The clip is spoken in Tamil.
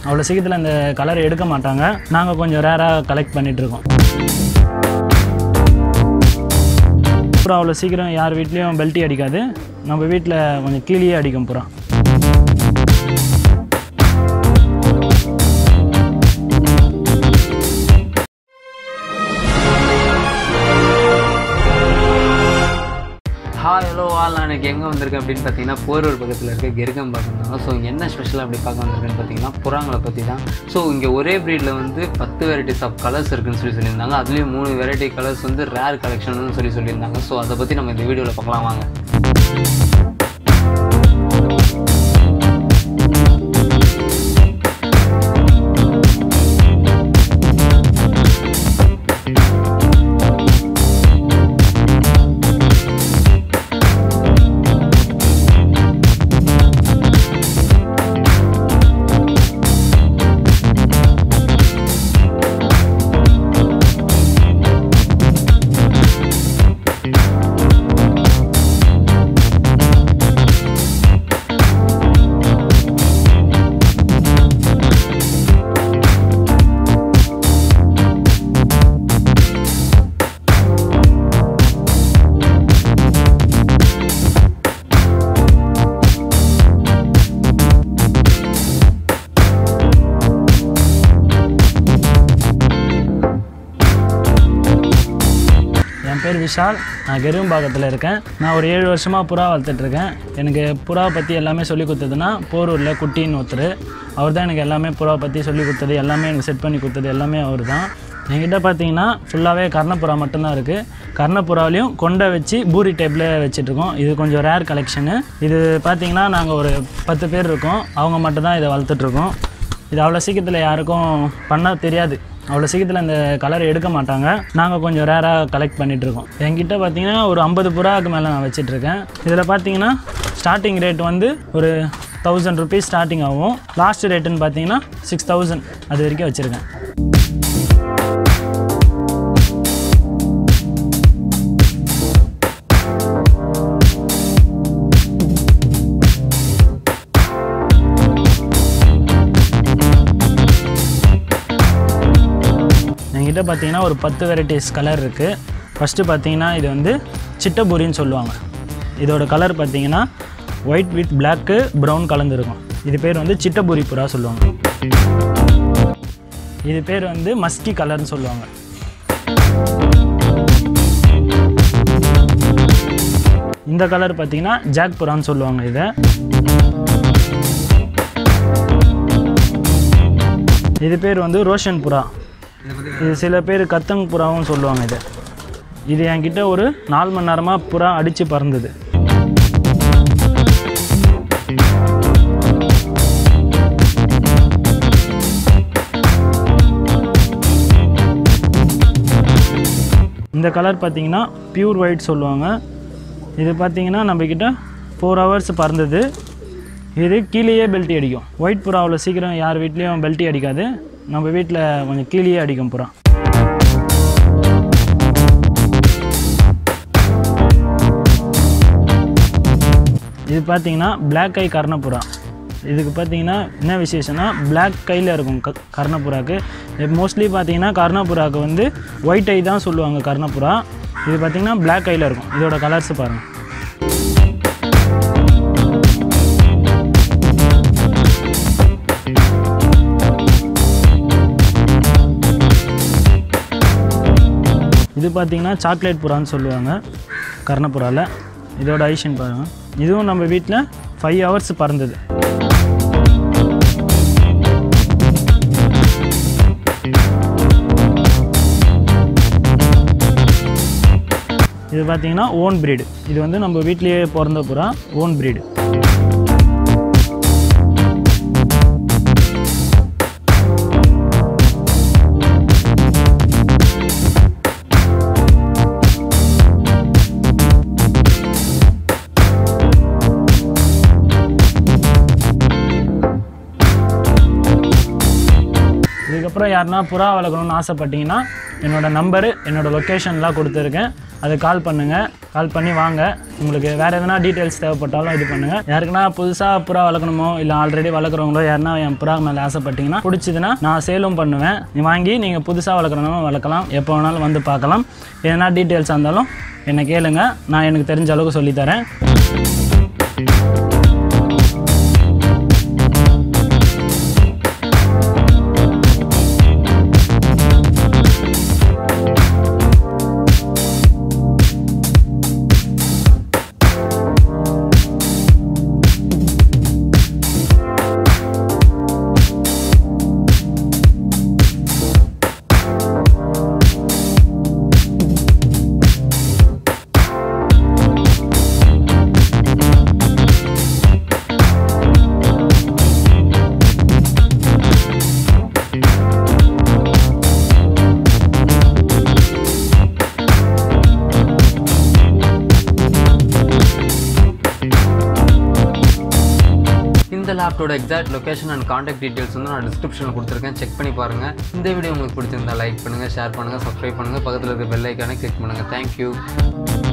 அவ்வளோ சீக்கிரத்தில் இந்த கலர் எடுக்க மாட்டாங்க நாங்கள் கொஞ்சம் ரேராக கலெக்ட் பண்ணிகிட்ருக்கோம் புறா அவ்வளோ சீக்கிரம் யார் வீட்லேயும் பெல்ட்டி அடிக்காது நம்ம வீட்டில் கொஞ்சம் கீழே அடிக்கும் புறா ஹாய் ஹலோ ஆல் நான் எனக்கு எங்கே வந்திருக்கேன் அப்படின்னு பார்த்தீங்கன்னா போரூர் பக்கத்தில் இருக்க கெருகம் பார்க்கணும் ஸோ இங்கே என்ன ஸ்பெஷலாக அப்படி பார்க்க வந்திருக்கேன்னு பார்த்தீங்கன்னா புறாங்களை பற்றி தான் ஸோ இங்கே ஒரே ப்ரீடில் வந்து பத்து வெரைட்டிஸ் ஆஃப் கலர்ஸ் இருக்குன்னு சொல்லி சொல்லியிருந்தாங்க அதுலேயும் மூணு வெரைட்டி கலர்ஸ் வந்து ரேர் கலெக்ஷன் சொல்லி சொல்லியிருந்தாங்க ஸோ அதை பற்றி நம்ம இந்த வீடியோவில் பார்க்கலாம் வாங்க என் பேர் விஷால் நான் கெரும்பாக்கத்தில் இருக்கேன் நான் ஒரு ஏழு வருஷமாக புறா வளர்த்துட்ருக்கேன் எனக்கு புறா பற்றி எல்லாமே சொல்லி கொடுத்ததுன்னா போரூரில் குட்டின்னு ஒருத்தர் அவர் தான் எனக்கு எல்லாமே புறா பற்றி சொல்லி கொடுத்தது எல்லாமே எனக்கு செட் பண்ணி கொடுத்தது எல்லாமே அவர் தான் என்கிட்ட பார்த்தீங்கன்னா ஃபுல்லாகவே கர்ணப்புறா மட்டும்தான் இருக்குது கர்ணப்புறாவிலையும் கொண்டை வச்சு பூரி டைப்பில் வச்சுட்ருக்கோம் இது கொஞ்சம் ரேர் கலெக்ஷனு இது பார்த்தீங்கன்னா நாங்கள் ஒரு பத்து பேர் இருக்கோம் அவங்க மட்டும்தான் இதை வளர்த்துட்ருக்கோம் இது அவ்வளோ சீக்கிரத்தில் யாருக்கும் பண்ண தெரியாது அவ்வளோ சீக்கிரத்தில் இந்த கலர் எடுக்க மாட்டாங்க நாங்கள் கொஞ்சம் ரேராக கலெக்ட் பண்ணிகிட்ருக்கோம் என்கிட்ட பார்த்தீங்கன்னா ஒரு ஐம்பது புறாவுக்கு மேலே நான் வச்சிட்ருக்கேன் இதில் பார்த்தீங்கன்னா ஸ்டார்டிங் ரேட் வந்து ஒரு தௌசண்ட் ருபீஸ் ஸ்டார்டிங் ஆகும் லாஸ்ட் ரேட்டுன்னு பார்த்தீங்கன்னா சிக்ஸ் தௌசண்ட் அது வரைக்கும் வச்சுருக்கேன் என்கிட்ட பார்த்தீங்கன்னா ஒரு பத்து வெரைட்டிஸ் கலர் இருக்குது ஃபஸ்ட்டு பார்த்தீங்கன்னா இது வந்து சிட்டபுரின்னு சொல்லுவாங்க இதோட கலர் பார்த்தீங்கன்னா ஒயிட் வித் பிளாக்கு ப்ரௌன் கலந்துருக்கும் இது பேர் வந்து சிட்டபுரி புறா சொல்லுவாங்க இது பேர் வந்து மஸ்கி கலர்னு சொல்லுவாங்க இந்த கலர் பார்த்தீங்கன்னா ஜாக் புறான்னு சொல்லுவாங்க இதை இது பேர் வந்து ரோஷன் புறா இது சில பேர் கத்தங் புறாவும் சொல்லுவாங்க இது இது என்கிட்ட ஒரு நாலு மணி நேரமாக புறா அடித்து பறந்தது இந்த கலர் பார்த்தீங்கன்னா பியூர் ஒயிட் சொல்லுவாங்க இது பார்த்தீங்கன்னா நம்மக்கிட்ட ஃபோர் ஹவர்ஸ் பறந்தது இது கீழேயே பெல்ட்டி அடிக்கும் ஒயிட் புறா அவ்வளோ சீக்கிரம் யார் வீட்லேயும் பெல்ட்டி அடிக்காது நம்ம வீட்டில் கொஞ்சம் கீழேயே அடிக்கும் புறா இது பார்த்தீங்கன்னா பிளாக் ஐ கர்ணப்புறா இதுக்கு பார்த்தீங்கன்னா என்ன விசேஷம்னா பிளாக் கையில் இருக்கும் க கர்ணப்புறாக்கு மோஸ்ட்லி பார்த்தீங்கன்னா கர்ணப்புறாக்கு வந்து ஒயிட் ஐ தான் சொல்லுவாங்க கர்ணப்புறா இது பார்த்தீங்கன்னா பிளாக் ஐயில் இருக்கும் இதோட கலர்ஸ் பாருங்கள் இது பார்த்தீங்கன்னா சாக்லேட் புறான்னு சொல்லுவாங்க கர்ணப்புறாவில் இதோட ஐஷன் பாருங்கள் இதுவும் நம்ம வீட்டில் ஃபைவ் ஹவர்ஸ் பறந்தது இது பார்த்தீங்கன்னா ஓன் breed இது வந்து நம்ம வீட்லேயே பிறந்த புறா ஓன் breed இதுக்கு இதுக்கப்புறம் யாருன்னா புறா வளர்க்கணும்னு ஆசைப்பட்டீங்கன்னா என்னோட நம்பரு என்னோட லொக்கேஷன்லாம் கொடுத்துருக்கேன் அது கால் பண்ணுங்கள் கால் பண்ணி வாங்க உங்களுக்கு வேறு எதனா டீட்டெயில்ஸ் தேவைப்பட்டாலும் இது பண்ணுங்கள் யாருக்குன்னா புதுசாக புறா வளர்க்கணுமோ இல்லை ஆல்ரெடி வளர்க்குறவங்களோ யாருன்னா என் புறா மேலே ஆசைப்பட்டீங்கன்னா பிடிச்சதுன்னா நான் சேலும் பண்ணுவேன் நீ வாங்கி நீங்கள் புதுசாக வளர்க்கணும் வளர்க்கலாம் எப்போ வேணாலும் வந்து பார்க்கலாம் எதனா டீட்டெயில்ஸாக இருந்தாலும் என்னை கேளுங்க நான் எனக்கு தெரிஞ்ச அளவுக்கு சொல்லித்தரேன் இந்த லேப்டோட exact location and contact details வந்து நான் டிஸ்கிரிப்ஷனில் கொடுத்துருக்கேன் செக் பண்ணி பாருங்கள் இந்த வீடியோ உங்களுக்கு பிடிச்சிருந்தா லைக் பண்ணுங்கள் ஷேர் பண்ணுங்கள் சப்ஸ்கிரைப் பண்ணுங்கள் பக்கத்தில் இருக்க பெல் ஐக்கானை கிளிக் பண்ணுங்கள் தேங்க்யூ